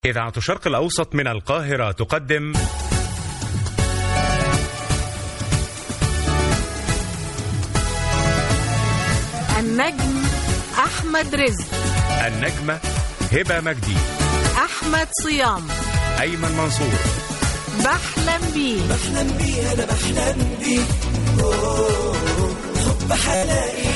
إذاعة الشرق الأوسط من القاهرة تقدم النجم أحمد رزق النجمة هبة مجدي أحمد صيام أيمن منصور بحلم بيه بحلم بيه انا بحلم بيه أوه، حب حلاقي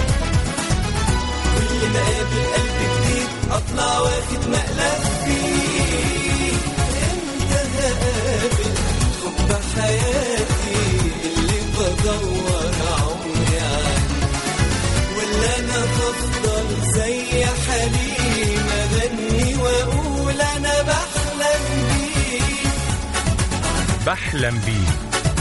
كل ما اقابل قلب جديد اطلع واخد مقلب فيه امتى هقابل حب حياتي اللي بدور عمري عنه ولا انا بفضل زي حليم اغني واقول انا بحلم بيه بحلم بيه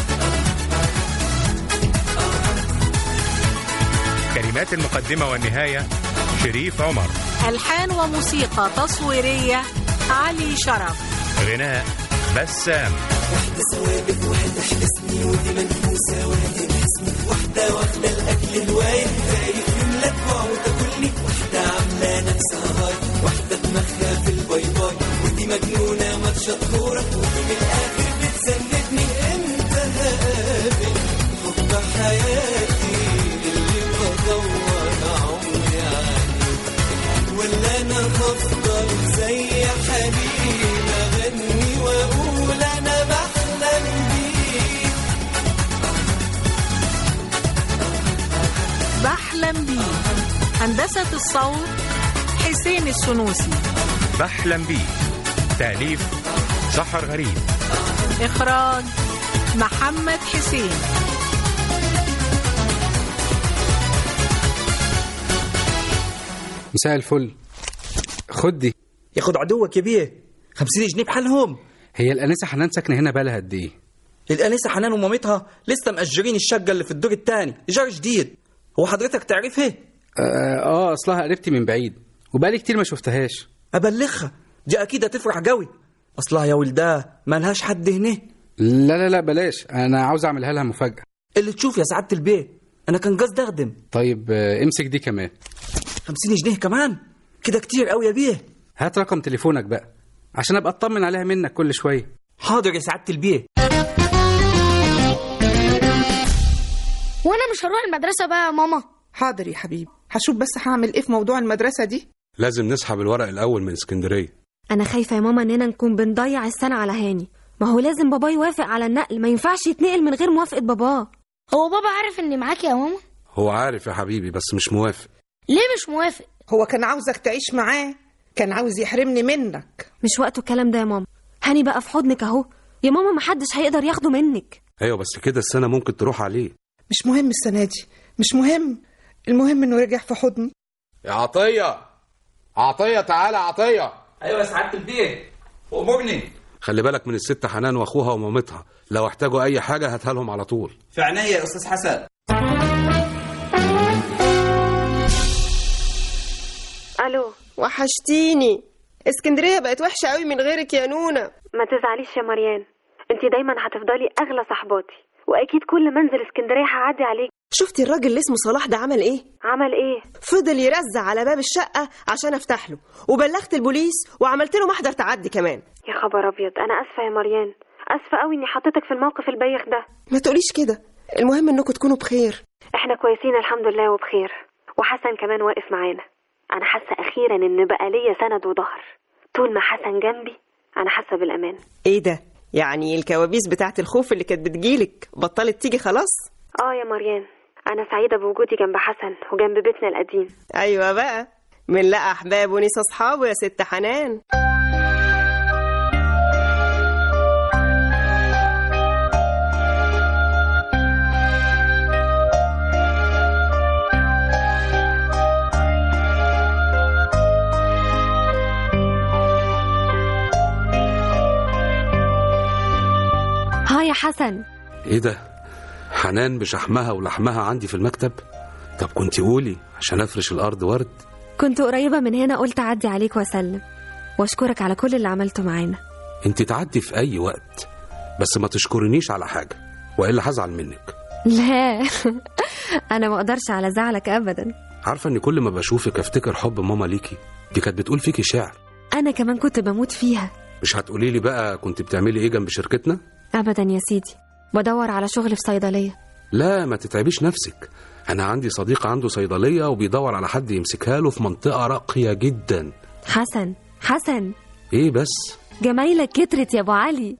كلمات المقدمة والنهاية شريف عمر ألحان وموسيقى تصويرية علي شرف غناء بسام واحدة ثوابت واحدة حبسني ودي منفوسة وادي الحسن واحدة واخدة الأكل الوايد خايف من لا تجوع وتاكلني واحدة عاملة نفسها هاي واحدة دماغها في الباي باي ودي مجنونة ماتشة كورة ودي من الآخر بتسندني امتى هقابل حب حياتي اللي بدور عمري عنه ولا انا هفضل زي حليم اغني واقول انا بحلم بيه بحلم بيه هندسة الصوت حسين السنوسي بحلم بيه تأليف سحر غريب إخراج محمد حسين مساء الفل خد دي ياخد عدوك يا بيه 50 جنيه بحالهم هي الانسه حنان ساكنه هنا بقالها قد ايه الانسه حنان ومامتها لسه مأجرين الشقه اللي في الدور الثاني ايجار جديد هو حضرتك تعرفها اه, آه اصلها قريبتي من بعيد وبقالي كتير ما شفتهاش ابلغها دي اكيد هتفرح قوي اصلها يا ولدها مالهاش حد هنا لا لا لا بلاش انا عاوز اعملها لها مفاجاه اللي تشوف يا سعاده البيه انا كان قصدي اخدم طيب آه امسك دي كمان 50 جنيه كمان كده كتير قوي يا بيه هات رقم تليفونك بقى عشان ابقى اطمن عليها منك كل شويه حاضر يا سعاده البيه وانا مش هروح المدرسه بقى يا ماما حاضر يا حبيبي هشوف بس هعمل ايه في موضوع المدرسة دي لازم نسحب الورق الأول من اسكندرية انا خايفه يا ماما اننا نكون بنضيع السنه على هاني ما هو لازم بابا يوافق على النقل ما ينفعش يتنقل من غير موافقه باباه هو بابا عارف اني معاك يا ماما هو عارف يا حبيبي بس مش موافق ليه مش موافق هو كان عاوزك تعيش معاه كان عاوز يحرمني منك مش وقته الكلام ده يا ماما هاني بقى في حضنك اهو يا ماما محدش هيقدر ياخده منك أيوة بس كده السنة ممكن تروح عليه مش مهم السنة دي مش مهم المهم انه رجع في حضني يا عطية عطية تعالى عطية ايوه يا سعاده البيه امرني خلي بالك من الست حنان وأخوها ومامتها لو احتاجوا أي حاجة هاتها لهم على طول في عينيا يا استاذ حسن الو وحشتيني اسكندريه بقت وحشه قوي من غيرك يا نونا ما تزعليش يا مريان انتي دايما هتفضلي اغلى صاحباتي واكيد كل ما انزل اسكندريه هعدي عليك شفتي الراجل اللي اسمه صلاح ده عمل ايه عمل ايه فضل يرزع على باب الشقه عشان افتح له وبلغت البوليس وعملت له محضر تعدي كمان يا خبر ابيض انا اسفه يا مريان اسفه قوي اني حطيتك في الموقف البايخ ده ما تقوليش كده المهم انكم تكونوا بخير احنا كويسين الحمد لله وبخير وحسن كمان واقف معانا انا حاسه اخيرا ان بقى ليا سند وظهر طول ما حسن جنبي انا حاسه بالامان ايه ده يعني الكوابيس بتاعت الخوف اللي كانت بتجيلك بطلت تيجي خلاص اه يا مريان انا سعيده بوجودي جنب حسن وجنب بيتنا القديم ايوه بقى من لقى احباب ونسى اصحابه يا ست حنان ها يا حسن إيه ده حنان بشحمها ولحمها عندي في المكتب طب كنت قولي عشان أفرش الأرض ورد كنت قريبه من هنا قلت اعدي عليك واسلم واشكرك على كل اللي عملته معانا انت تعدي في أي وقت بس ما تشكرنيش على حاجة وإلا هزعل منك لا انا ما اقدرش على زعلك ابدا عارفة إن كل ما بشوفك أفتكر حب ماما ليكي دي كانت بتقول فيكي شعر انا كمان كنت بموت فيها مش هتقولي لي بقى كنت بتعملي ايه جنب شركتنا ابدا يا سيدي بدور على شغل في صيدليه لا ما تتعبيش نفسك انا عندي صديق عنده صيدليه وبيدور على حد يمسكها له في منطقه راقيه جدا حسن حسن ايه بس جمايلك كترت يا ابو علي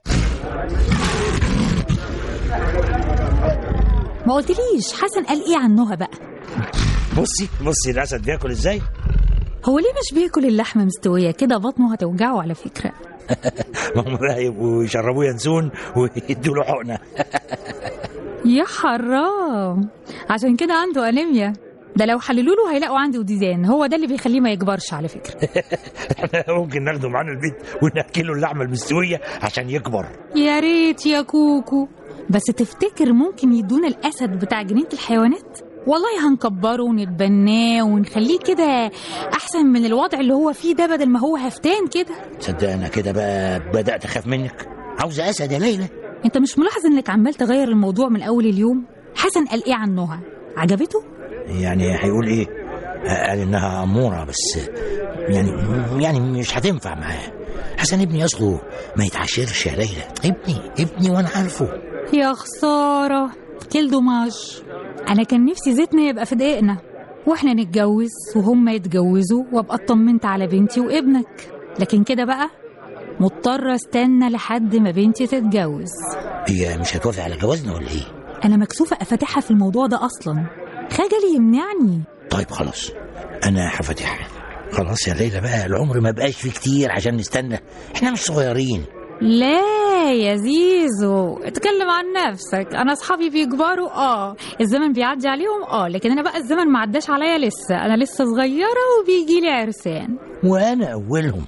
ما قلتليش حسن قال ايه عن نهى بقى بصي بصي الاسد بياكل ازاي هو ليه مش بياكل اللحمه مستويه كده بطنه هتوجعه على فكره ما هم بقى يبقوا يشربوه ينسون ويدوا له حقنه يا حرام عشان كده عنده انيميا ده لو حللوا له هيلاقوا عنده ديدان هو ده اللي بيخليه ما يكبرش على فكره احنا ممكن ناخده معانا البيت وناكله اللحمه المستويه عشان يكبر يا ريت يا كوكو بس تفتكر ممكن يدونا الاسد بتاع جنينه الحيوانات والله هنكبره ونتبناه ونخليه كده احسن من الوضع اللي هو فيه ده بدل ما هو هفتان كده تصدق انا كده بقى بدات اخاف منك عاوزه اسد يا ليلى انت مش ملاحظ انك عمال تغير الموضوع من اول اليوم حسن قال ايه عن نهى عجبته يعني هيقول ايه قال انها اموره بس يعني يعني مش هتنفع معاه حسن ابني اصله ما يتعاشرش يا ليلى ابني ابني وانا عارفه يا خساره كيل دوماج انا كان نفسي زيتنا يبقى في دقيقنا واحنا نتجوز وهم يتجوزوا وابقى اطمنت على بنتي وابنك لكن كده بقى مضطرة استنى لحد ما بنتي تتجوز هي مش هتوافق على جوازنا ولا ايه انا مكسوفة افتحها في الموضوع ده اصلا خجلي يمنعني طيب خلاص انا هفتحها خلاص يا ليلى بقى العمر ما بقاش فيه كتير عشان نستنى احنا مش صغيرين لا يا زيزو اتكلم عن نفسك انا اصحابي بيكبروا اه الزمن بيعدي عليهم اه لكن انا بقى الزمن ما عداش عليا لسه انا لسه صغيره وبيجي لي عرسان وانا اولهم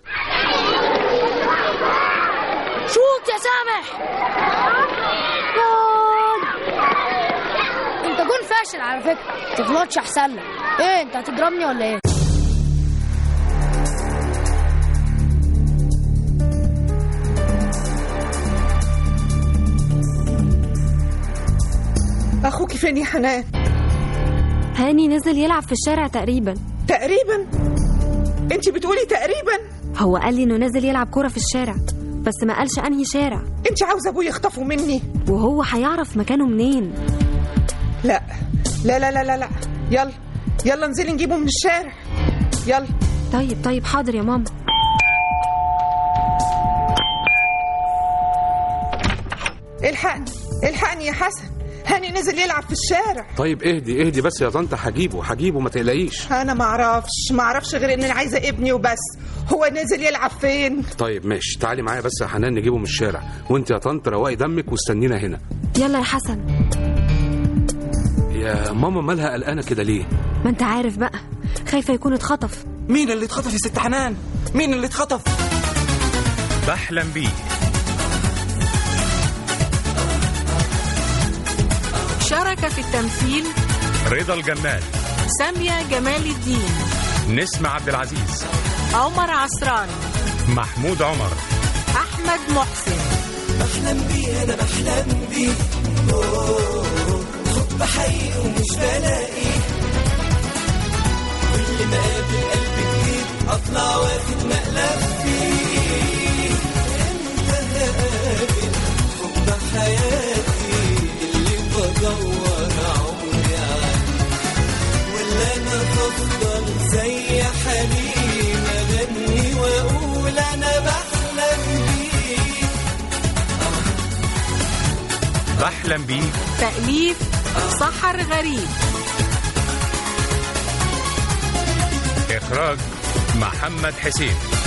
شوت يا سامح جول انت جون فاشل على فكره تغلطش احسن لك ايه انت هتضربني ولا ايه اخوك فين يا حنان هاني نزل يلعب في الشارع تقريبا تقريبا انت بتقولي تقريبا هو قال لي انه نزل يلعب كوره في الشارع بس ما قالش انهي شارع انت عاوزه ابوي يخطفه مني وهو هيعرف مكانه منين لا لا لا لا لا, لا. يلا يلا انزلي نجيبه من الشارع يلا طيب طيب حاضر يا ماما الحقني الحقني يا حسن هاني نزل يلعب في الشارع طيب اهدي اهدي بس يا طنط هجيبه هجيبه ما تقلقيش انا ما اعرفش ما اعرفش غير ان انا عايزه ابني وبس هو نزل يلعب فين طيب ماشي تعالي معايا بس يا حنان نجيبه من الشارع وانت يا طنط روقي دمك واستنينا هنا يلا يا حسن يا ماما مالها قلقانه كده ليه ما انت عارف بقى خايفه يكون اتخطف مين اللي اتخطف يا ست حنان مين اللي اتخطف بحلم بيه شارك في التمثيل رضا الجمال سامية جمال الدين نسمة عبد العزيز عمر عصران محمود عمر أحمد محسن بحلم بيه أنا بحلم بيه أوه، حب حقيقي ومش بلاقيه كل ما قابل قلب جديد أطلع واخد مقلب فيه أنت هقابل حب حياتي اللي بدور عمري عنه ولا أنا هفضل زي حليم أغني وأقول أنا بحلم بيه بحلم بيه تأليف سحر غريب إخراج محمد حسين